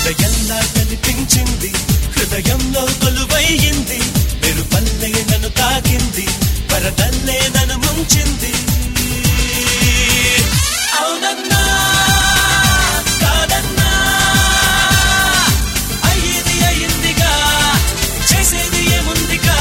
హృదయంలా కనిపించింది హృదయంలో కొలువయ్యింది మెరుపల్లే నన్ను తాకింది వరదల్లే నన్ను ముంచింది అవునన్నా కాదన్నా అయ్యేది అయ్యిందిగా చేసేది ఏముందిగా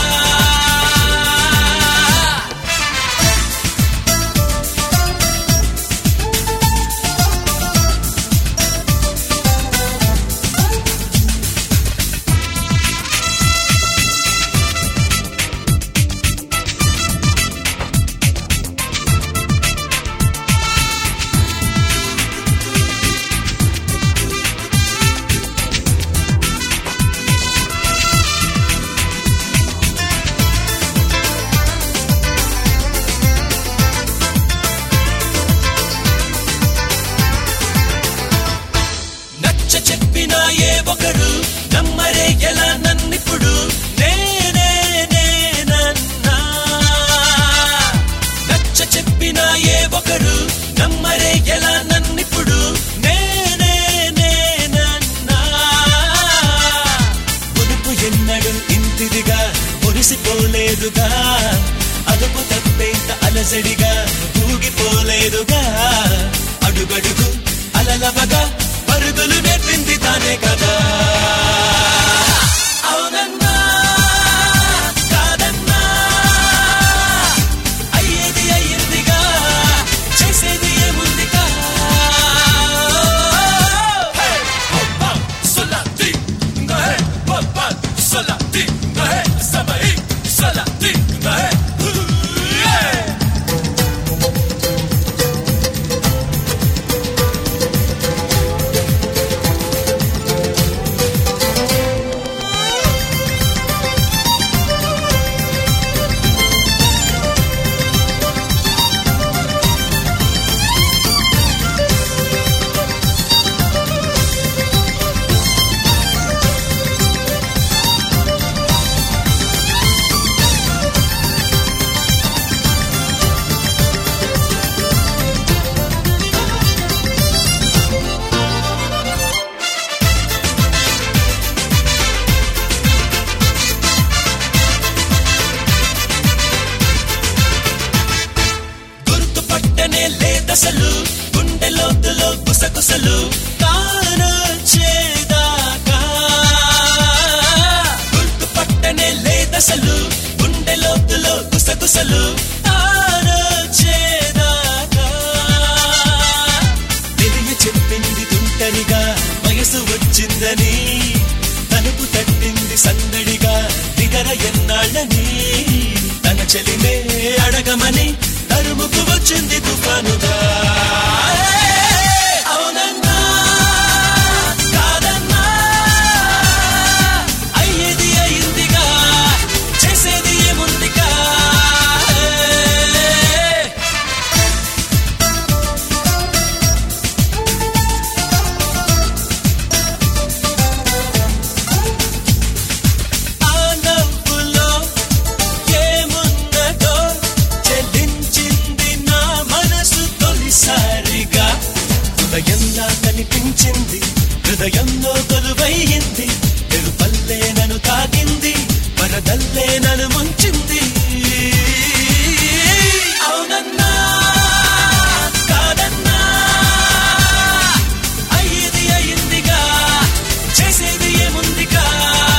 నచ్చ చెప్పిన ఏ ఒకరు నమ్మరే ఎలా నన్నిప్పుడు నేనే నేనన్నా నచ్చ చెప్పిన ఏ ఒకరు నమ్మరే ఎలా నన్నిప్పుడు నేనే నేనన్నా మునుపు ఎన్నడు ఇంతిదిగా మురిసిపోలేదుగా అదుపు తప్పేంత అలజడిగా ఊగిపోలేదుగా అడుగడుగు అలలవగా పరుగులు నేర్పింది తానే కదా అవునన్నా కాదన్నా అయ్యేది అయ్యిందిగా చేసేది ఏముందిగా హే హోపా సొలాతి నహే హోపా సొలాతి నహే సమై సొలాతి నహే హే గుర్తుపట్టనే లేదసలు గుండె లోతులో గుసగుసలు తానొచ్చేదాకా గుర్తుపట్టనే లేదసలు గుండె లోతులో గుసగుసలు తానొచ్చేదాకా తెలియ చెప్పింది తుంటరిగా వయసు వచ్చిందని తలుపు తట్టింది సందడిగా నిగర ఎన్నాళ్ళని తన చెలిమే అడగమని తరుముకు వచ్చింది తుఫానుగా అవునన్నా కాదన్నా అయ్యేది అయ్యిందిగా చేసేది ఏముందిగా ఆ నవ్వులో ఏమున్నదో చెల్లించింది నా మనసు తొలిసారిగా హృదయంలా కనిపించింది హృదయంలో కొలువయ్యింది ఎరుపల్లే నన్ను తాకింది వరదల్లే నన్ను ముంచింది అవునన్నా కాదన్నా అయ్యేది అయ్యిందిగా చేసేది ఏముందిగా